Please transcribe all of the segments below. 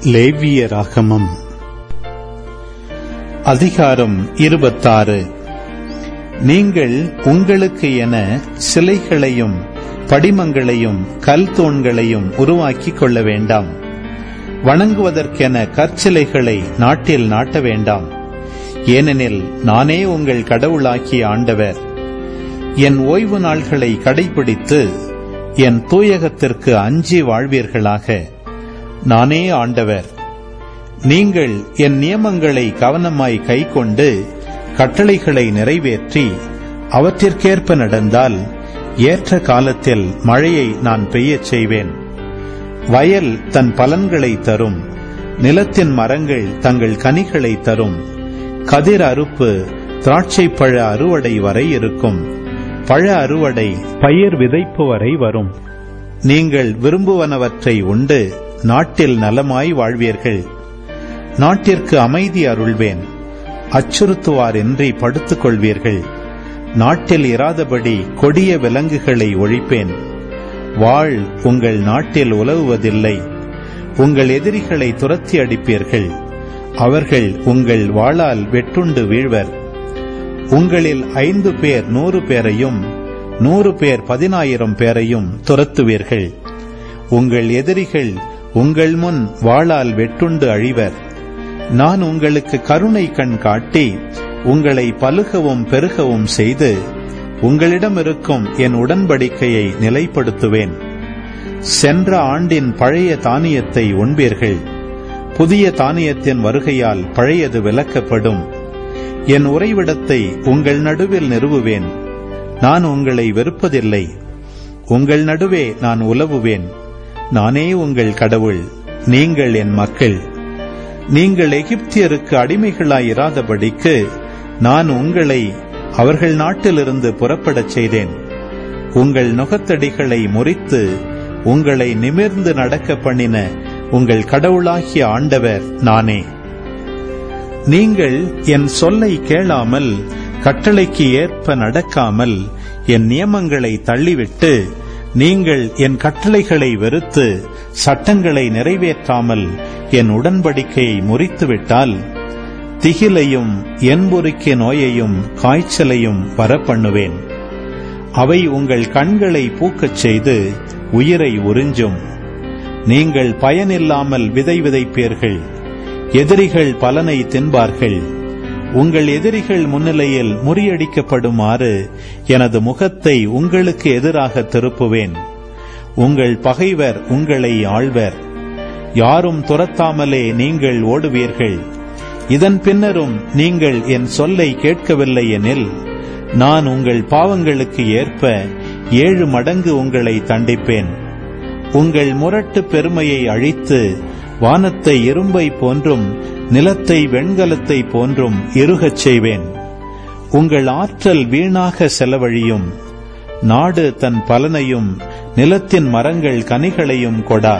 லேவியராகமம் அதிகாரம் இருபத்தாறு நீங்கள் உங்களுக்கு என சிலைகளையும் படிமங்களையும் கல் தூண்களையும் உருவாக்கிக் கொள்ள வேண்டாம் வணங்குவதற்கென கற்சிலைகளை நாட்டில் நாட்ட வேண்டாம் ஏனெனில் நானே உங்கள் கடவுளாகிய ஆண்டவர் என் ஓய்வு நாள்களை கடைபிடித்து என் தூயகத்திற்கு அஞ்சி வாழ்வீர்களாக நானே ஆண்டவர் நீங்கள் என் நியமங்களை கவனமாய் கைக்கொண்டு கட்டளைகளை நிறைவேற்றி அவற்றிற்கேற்ப நடந்தால் ஏற்ற காலத்தில் மழையை நான் பெய்யச் செய்வேன் வயல் தன் பலன்களை தரும் நிலத்தின் மரங்கள் தங்கள் கனிகளை தரும் கதிர் அறுப்பு திராட்சை பழ அறுவடை வரை இருக்கும் பழ அறுவடை பயிர் விதைப்பு வரை வரும் நீங்கள் விரும்புவனவற்றை உண்டு நாட்டில் நலமாய் வாழ்வீர்கள் நாட்டிற்கு அமைதி அருள்வேன் அச்சுறுத்துவாரின்றி படுத்துக் கொள்வீர்கள் நாட்டில் இராதபடி கொடிய விலங்குகளை ஒழிப்பேன் வாழ் உங்கள் நாட்டில் உலவுவதில்லை உங்கள் எதிரிகளை துரத்தி அடிப்பீர்கள் அவர்கள் உங்கள் வாளால் வெட்டுண்டு வீழ்வர் உங்களில் ஐந்து பேர் நூறு பேரையும் நூறு பேர் பதினாயிரம் பேரையும் துரத்துவீர்கள் உங்கள் எதிரிகள் உங்கள் முன் வாளால் வெட்டுண்டு அழிவர் நான் உங்களுக்கு கருணை கண் காட்டி உங்களை பலுகவும் பெருகவும் செய்து உங்களிடம் இருக்கும் என் உடன்படிக்கையை நிலைப்படுத்துவேன் சென்ற ஆண்டின் பழைய தானியத்தை உண்பீர்கள் புதிய தானியத்தின் வருகையால் பழையது விலக்கப்படும் என் உறைவிடத்தை உங்கள் நடுவில் நிறுவுவேன் நான் உங்களை வெறுப்பதில்லை உங்கள் நடுவே நான் உலவுவேன் நானே உங்கள் கடவுள் நீங்கள் என் மக்கள் நீங்கள் எகிப்தியருக்கு அடிமைகளாயிராதபடிக்கு நான் உங்களை அவர்கள் நாட்டிலிருந்து புறப்படச் செய்தேன் உங்கள் நுகத்தடிகளை முறித்து உங்களை நிமிர்ந்து நடக்க பண்ணின உங்கள் கடவுளாகிய ஆண்டவர் நானே நீங்கள் என் சொல்லை கேளாமல் கட்டளைக்கு ஏற்ப நடக்காமல் என் நியமங்களை தள்ளிவிட்டு நீங்கள் என் கட்டளைகளை வெறுத்து சட்டங்களை நிறைவேற்றாமல் என் உடன்படிக்கையை முறித்துவிட்டால் திகிலையும் என்பொருக்கிய நோயையும் காய்ச்சலையும் வரப்பண்ணுவேன் அவை உங்கள் கண்களை பூக்கச் செய்து உயிரை உறிஞ்சும் நீங்கள் பயனில்லாமல் விதை விதைப்பீர்கள் எதிரிகள் பலனை தின்பார்கள் உங்கள் எதிரிகள் முன்னிலையில் முறியடிக்கப்படுமாறு எனது முகத்தை உங்களுக்கு எதிராக திருப்புவேன் உங்கள் பகைவர் உங்களை ஆழ்வர் யாரும் துரத்தாமலே நீங்கள் ஓடுவீர்கள் இதன் பின்னரும் நீங்கள் என் சொல்லை கேட்கவில்லை எனில் நான் உங்கள் பாவங்களுக்கு ஏற்ப ஏழு மடங்கு உங்களை தண்டிப்பேன் உங்கள் முரட்டு பெருமையை அழித்து வானத்தை இரும்பை போன்றும் நிலத்தை வெண்கலத்தை போன்றும் இருகச் செய்வேன் உங்கள் ஆற்றல் வீணாக செலவழியும் நாடு தன் பலனையும் நிலத்தின் மரங்கள் கனிகளையும் கொடா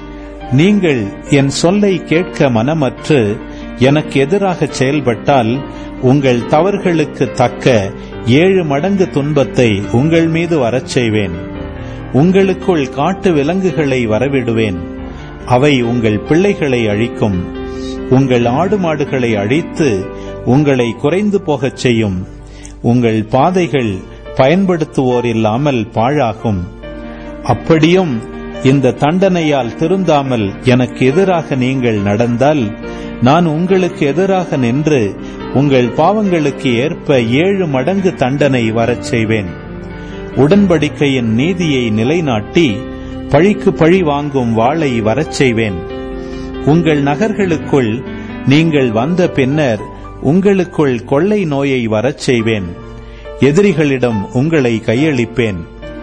நீங்கள் என் சொல்லை கேட்க மனமற்று எனக்கு எதிராக செயல்பட்டால் உங்கள் தவறுகளுக்கு தக்க ஏழு மடங்கு துன்பத்தை உங்கள் மீது வரச் செய்வேன் உங்களுக்குள் காட்டு விலங்குகளை வரவிடுவேன் அவை உங்கள் பிள்ளைகளை அழிக்கும் உங்கள் ஆடு மாடுகளை அழித்து உங்களை குறைந்து போகச் செய்யும் உங்கள் பாதைகள் பயன்படுத்துவோர் இல்லாமல் பாழாகும் அப்படியும் இந்த தண்டனையால் திருந்தாமல் எனக்கு எதிராக நீங்கள் நடந்தால் நான் உங்களுக்கு எதிராக நின்று உங்கள் பாவங்களுக்கு ஏற்ப ஏழு மடங்கு தண்டனை வரச் செய்வேன் உடன்படிக்கையின் நீதியை நிலைநாட்டி பழிக்கு பழி வாங்கும் வாளை வரச் செய்வேன் உங்கள் நகர்களுக்குள் நீங்கள் வந்த பின்னர் உங்களுக்குள் கொள்ளை நோயை வரச் செய்வேன் எதிரிகளிடம் உங்களை கையளிப்பேன்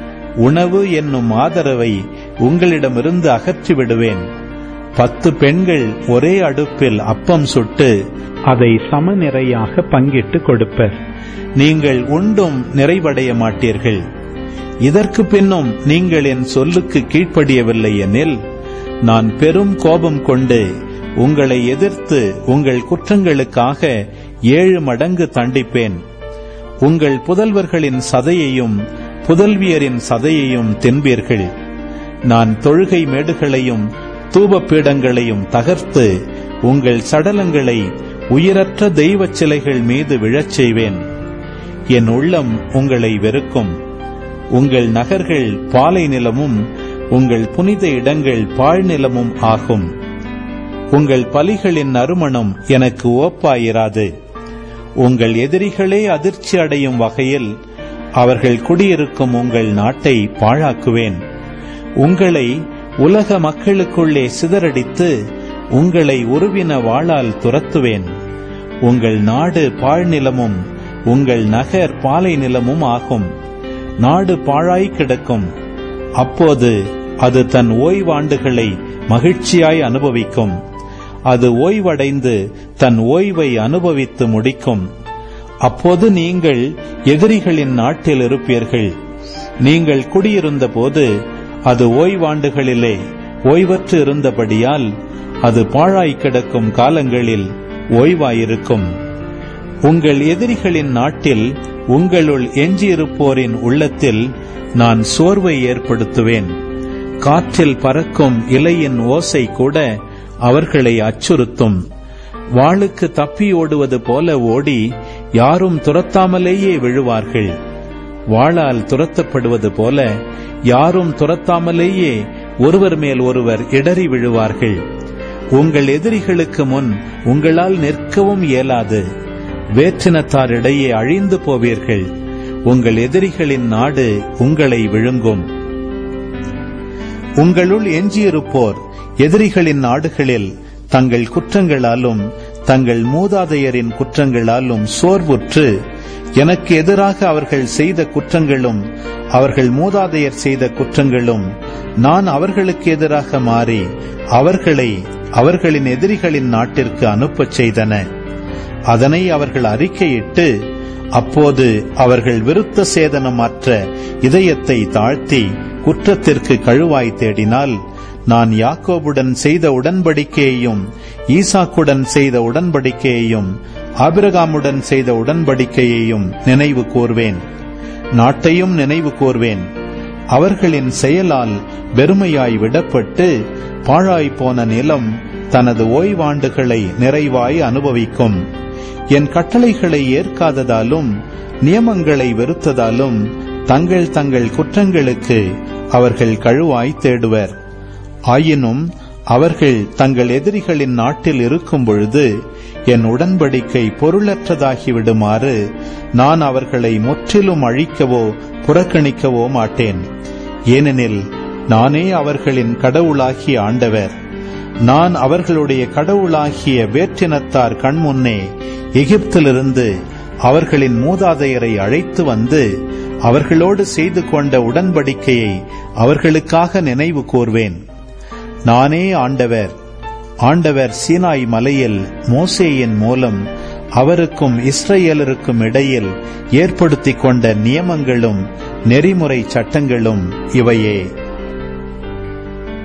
உணவு என்னும் ஆதரவை உங்களிடமிருந்து அகற்றி விடுவேன் பத்து பெண்கள் ஒரே அடுப்பில் அப்பம் சுட்டு அதை சமநிறையாக பங்கிட்டு கொடுப்பர் நீங்கள் உண்டும் நிறைவடைய மாட்டீர்கள் இதற்கு பின்னும் நீங்கள் என் சொல்லுக்கு கீழ்ப்படியவில்லை எனில் நான் பெரும் கோபம் கொண்டு உங்களை எதிர்த்து உங்கள் குற்றங்களுக்காக ஏழு மடங்கு தண்டிப்பேன் உங்கள் புதல்வர்களின் சதையையும் புதல்வியரின் சதையையும் தின்பீர்கள் நான் தொழுகை மேடுகளையும் தூப பீடங்களையும் தகர்த்து உங்கள் சடலங்களை உயிரற்ற தெய்வச் சிலைகள் மீது விழச் செய்வேன் என் உள்ளம் உங்களை வெறுக்கும் உங்கள் நகர்கள் பாலை நிலமும் உங்கள் புனித இடங்கள் பாழ்நிலமும் ஆகும் உங்கள் பலிகளின் நறுமணம் எனக்கு ஓப்பாயிராது உங்கள் எதிரிகளே அதிர்ச்சி அடையும் வகையில் அவர்கள் குடியிருக்கும் உங்கள் நாட்டை பாழாக்குவேன் உங்களை உலக மக்களுக்குள்ளே சிதறடித்து உங்களை உருவின வாளால் துரத்துவேன் உங்கள் நாடு பாழ்நிலமும் உங்கள் நகர் பாலை நிலமும் ஆகும் நாடு பாழாய் கிடக்கும் அப்போது அது தன் ஓய்வாண்டுகளை மகிழ்ச்சியாய் அனுபவிக்கும் அது ஓய்வடைந்து தன் ஓய்வை அனுபவித்து முடிக்கும் அப்போது நீங்கள் எதிரிகளின் நாட்டில் இருப்பீர்கள் நீங்கள் குடியிருந்த போது அது ஓய்வாண்டுகளிலே ஓய்வற்று இருந்தபடியால் அது பாழாய் கிடக்கும் காலங்களில் ஓய்வாயிருக்கும் உங்கள் எதிரிகளின் நாட்டில் உங்களுள் எஞ்சியிருப்போரின் உள்ளத்தில் நான் சோர்வை ஏற்படுத்துவேன் காற்றில் பறக்கும் இலையின் ஓசை கூட அவர்களை அச்சுறுத்தும் வாளுக்கு தப்பி ஓடுவது போல ஓடி யாரும் துரத்தாமலேயே விழுவார்கள் வாளால் துரத்தப்படுவது போல யாரும் துரத்தாமலேயே ஒருவர் மேல் ஒருவர் இடறி விழுவார்கள் உங்கள் எதிரிகளுக்கு முன் உங்களால் நிற்கவும் இயலாது வேற்றினத்தாரிடையே அழிந்து போவீர்கள் உங்கள் எதிரிகளின் நாடு உங்களை விழுங்கும் உங்களுள் எஞ்சியிருப்போர் எதிரிகளின் நாடுகளில் தங்கள் குற்றங்களாலும் தங்கள் மூதாதையரின் குற்றங்களாலும் சோர்வுற்று எனக்கு எதிராக அவர்கள் செய்த குற்றங்களும் அவர்கள் மூதாதையர் செய்த குற்றங்களும் நான் அவர்களுக்கு எதிராக மாறி அவர்களை அவர்களின் எதிரிகளின் நாட்டிற்கு அனுப்பச் செய்தன அதனை அவர்கள் அறிக்கையிட்டு அப்போது அவர்கள் விருத்த சேதனமற்ற இதயத்தை தாழ்த்தி குற்றத்திற்கு கழுவாய் தேடினால் நான் யாக்கோபுடன் செய்த உடன்படிக்கையையும் ஈசாக்குடன் செய்த உடன்படிக்கையையும் ஆபிரகாமுடன் செய்த உடன்படிக்கையையும் நினைவு கூர்வேன் நாட்டையும் நினைவு கூர்வேன் அவர்களின் செயலால் வெறுமையாய் விடப்பட்டு பாழாய் போன நிலம் தனது ஓய்வாண்டுகளை நிறைவாய் அனுபவிக்கும் என் கட்டளைகளை ஏற்காததாலும் நியமங்களை வெறுத்ததாலும் தங்கள் தங்கள் குற்றங்களுக்கு அவர்கள் கழுவாய் தேடுவர் ஆயினும் அவர்கள் தங்கள் எதிரிகளின் நாட்டில் இருக்கும் பொழுது என் உடன்படிக்கை பொருளற்றதாகி விடுமாறு நான் அவர்களை முற்றிலும் அழிக்கவோ புறக்கணிக்கவோ மாட்டேன் ஏனெனில் நானே அவர்களின் கடவுளாகிய ஆண்டவர் நான் அவர்களுடைய கடவுளாகிய வேற்றினத்தார் கண்முன்னே எகிப்திலிருந்து அவர்களின் மூதாதையரை அழைத்து வந்து அவர்களோடு செய்து கொண்ட உடன்படிக்கையை அவர்களுக்காக நினைவு கூர்வேன் நானே ஆண்டவர் ஆண்டவர் சீனாய் மலையில் மோசேயின் மூலம் அவருக்கும் இஸ்ரேலருக்கும் இடையில் ஏற்படுத்திக் கொண்ட நியமங்களும் நெறிமுறை சட்டங்களும் இவையே